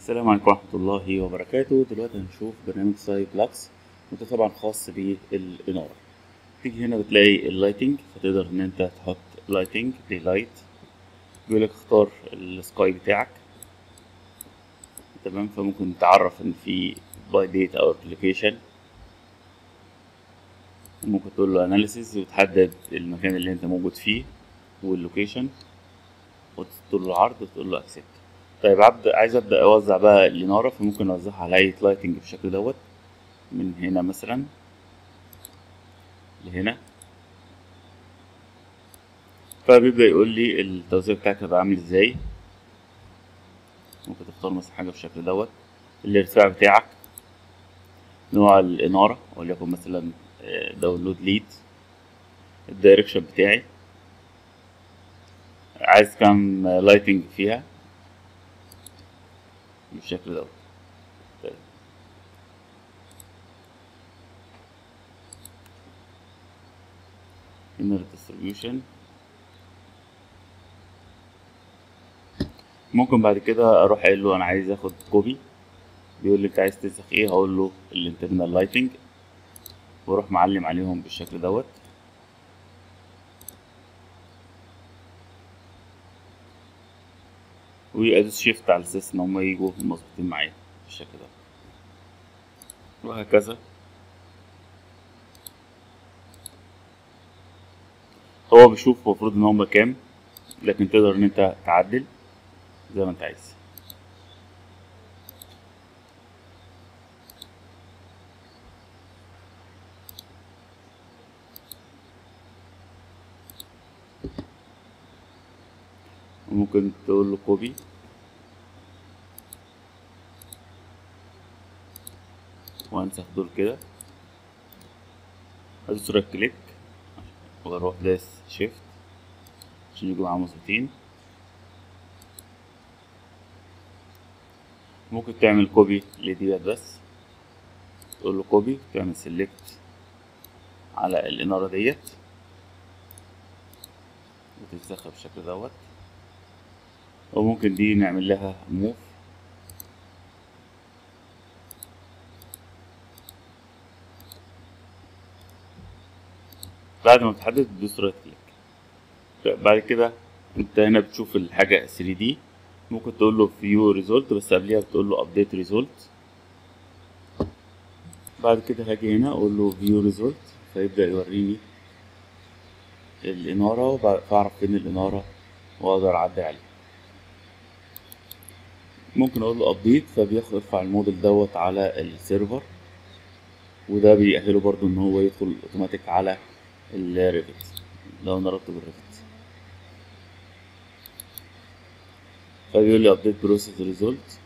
السلام عليكم ورحمة الله وبركاته دلوقتي هنشوف برنامج ساي بلاكس وده طبعا خاص بالإنارة تيجي هنا بتلاقي اللايتنج فتقدر إن أنت تحط لايتنج دي لايت بيقولك اختار السكاي بتاعك تمام فممكن تعرف إن في باي ديت أو لوكيشن ممكن تقول له اناليسيز وتحدد المكان اللي انت موجود فيه واللوكيشن وتقول له العرض وتقول له اكسبت طيب عبد عايز ابدا اوزع بقى الاناره فممكن اوزعها على اي لايتنج بالشكل دوت من هنا مثلا لهنا فبيبدا يقول لي التوزيع بتاعك هيبقى عامل ازاي ممكن تختار مثلا حاجه بالشكل دوت الارتفاع بتاعك نوع الاناره وليكن مثلا داونلود ليد الدايركشن بتاعي عايز كام لايتنج فيها بالشكل دوت طيب. inner distribution ممكن بعد كده اروح قايل له انا عايز اخد كوبي بيقول لي انت عايز تنسخ ايه هقول له الانترنال لايتنج واروح معلم عليهم بالشكل دوت وادوس شيفت على اساس ان هم يجوا مظبوطين معايا بالشكل ده وهكذا هو بيشوف المفروض ان هم كام لكن تقدر ان انت تعدل زي ما انت عايز ممكن تقول له كوبي وانسخ دول كده ادوس رايت كليك واروح داس شيفت عشان يجوا معاه مظبوطين ممكن تعمل كوبي لديت بس تقول له كوبي تعمل سيلكت على الاناره ديت وتنسخها بالشكل دوت وممكن دي نعمل لها موف بعد ما تحدد تدوس رايت كليك بعد كده انت هنا بتشوف الحاجة 3 دي ممكن تقول له فيو ريزولت بس قبليها بتقول له ابديت ريزولت بعد كده هاجي هنا اقول له فيو ريزولت فيبدأ يوريني الإنارة فأعرف فين الإنارة وأقدر أعدل عليها ممكن اقول له ابديت فبياخد يرفع الموديل دوت على السيرفر وده بيأهله برضو ان هو يدخل اوتوماتيك على الريفت لو انا ربطه بالريفت فبيقول لي ابديت بروسيس ريزولت